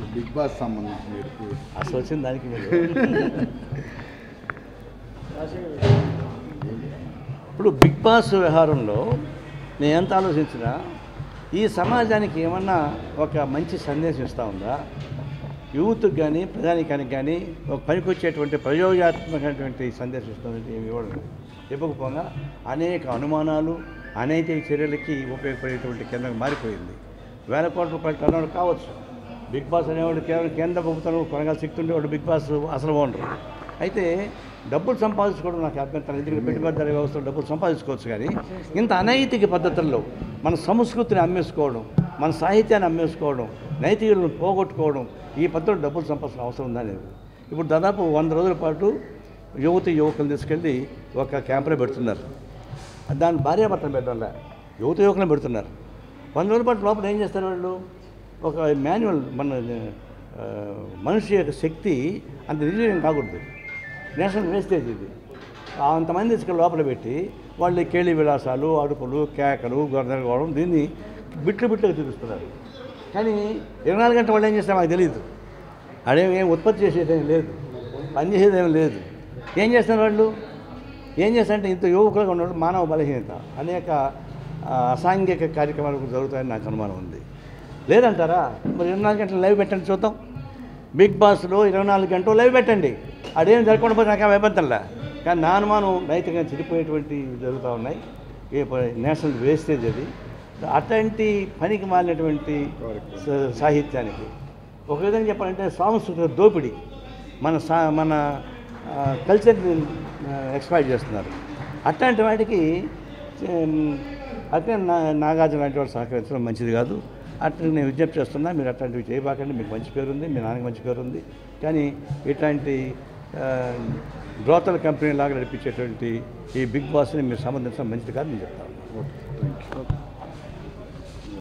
big boss సంబంధించి మీరు అసలు వచ్చిన దానికి మీరు ఇప్పుడు బిగ్ బాస్ వ్యవహారంలో నేను ఎంత ఆలోచించినా ఈ సమాజానికి ఏమన్నా ఒక మంచి సందేశం ఇస్తూ ఉందా యూత్కి కానీ ప్రజానికానికి కానీ ఒక పనికొచ్చేటువంటి ప్రయోగాత్మకమైనటువంటి సందేశం ఇస్తుంది ఏమి ఇవ్వడం ఇవ్వకపోగా అనేక అనుమానాలు అనైతిక చర్యలకి ఉపయోగపడేటువంటి కేంద్రం మారిపోయింది వేల కోట్ల రూపాయల టర్నోవర్ కావచ్చు బిగ్ బాస్ అనేవాడు కేవలం కేంద్ర ప్రభుత్వం కొనగా శక్తి ఉండేవాడు బిగ్ బాస్ అసలు ఓనరు అయితే డబ్బులు సంపాదించుకోవడం నాకు అభ్యంతరం ఎందుకంటే పెట్టుబడిదారి వ్యవస్థలో డబ్బులు సంపాదించుకోవచ్చు కానీ ఇంత అనైతిక పద్ధతుల్లో మన సంస్కృతిని అమ్మేసుకోవడం మన సాహిత్యాన్ని అమ్మేసుకోవడం నైతికలను పోగొట్టుకోవడం ఈ పద్ధతిలో డబ్బులు సంపాదించిన అవసరం ఉందా లేదు ఇప్పుడు దాదాపు వంద రోజుల పాటు యువతి యువకులు తీసుకెళ్ళి ఒక క్యాంపులో పెడుతున్నారు దాని భార్యాభర్తను పెట్టాల యువత యువకులను పెడుతున్నారు వంద రోజుల పాటు లోపల ఏం చేస్తారు వాళ్ళు ఒక మాన్యువల్ మన ఆ, మనిషి యొక్క శక్తి అంత నిర్వీర్యం కాకూడదు నేషనల్ వేస్టేజ్ ఇది అంతమంది తీసుకెళ్ళి లోపల పెట్టి వాళ్ళు కేళి విలాసాలు అడుపులు కేకలు గొడవడం దీన్ని బిట్లు బిట్లుగా చూపిస్తున్నారు కానీ ఇరవై నాలుగు గంటల వాళ్ళు ఏం చేస్తారో మాకు తెలియదు అదేం ఏం ఉత్పత్తి చేసేదేం లేదు పని చేసేదేం లేదు ఏం చేస్తున్నారు వాళ్ళు ఏం చేస్తారంటే ఇంత యువకులుగా ఉన్నవాళ్ళు మానవ బలహీనత అనేక ఆ, అసాంఘిక కార్యక్రమాలు కూడా జరుగుతాయని నాకు అనుమానం ఉంది లేదంటారా మరి ఇరవై నాలుగు గంటలు లైవ్ పెట్టండి చూద్దాం బిగ్ బాస్లో ఇరవై నాలుగు గంటలు లైవ్ పెట్టండి అదేం జరగకుండా పోతే నాకు ఇబ్బందిలే కానీ నా అనుమానం నైతికంగా చెడిపోయేటువంటి జరుగుతూ ఉన్నాయి ఏ ప- నేషనల్ వేస్టేజ్ అది అట్లాంటి పనికి మాలినటువంటి స- సాహిత్యానికి ఒక విధంగా చెప్పాలంటే సాంస్కృతిక దోపిడీ మన సా మన ఆ, కల్చర్ని ఎక్స్పైర్ చేస్తున్నారు అట్లాంటి వాటికి ఉమ్, అట్లే నా నాగార్జున లాంటి వాళ్ళు సహకరించడం మంచిది కాదు అట్లా నేను విజ్ఞప్తి చేస్తున్నా మీరు అట్లాంటివి చేయబాకండి మీకు మంచి పేరు ఉంది మీ నాన్నకి మంచి పేరు ఉంది కానీ ఇట్లాంటి ఆ, బ్రోతల కంపెనీ లాగా నడిపించేటువంటి ఈ బిగ్ బాస్ని మీరు సంబంధించడం మంచిది కాదు నేను చెప్తాను ఓకే థ్యాంక్ యూ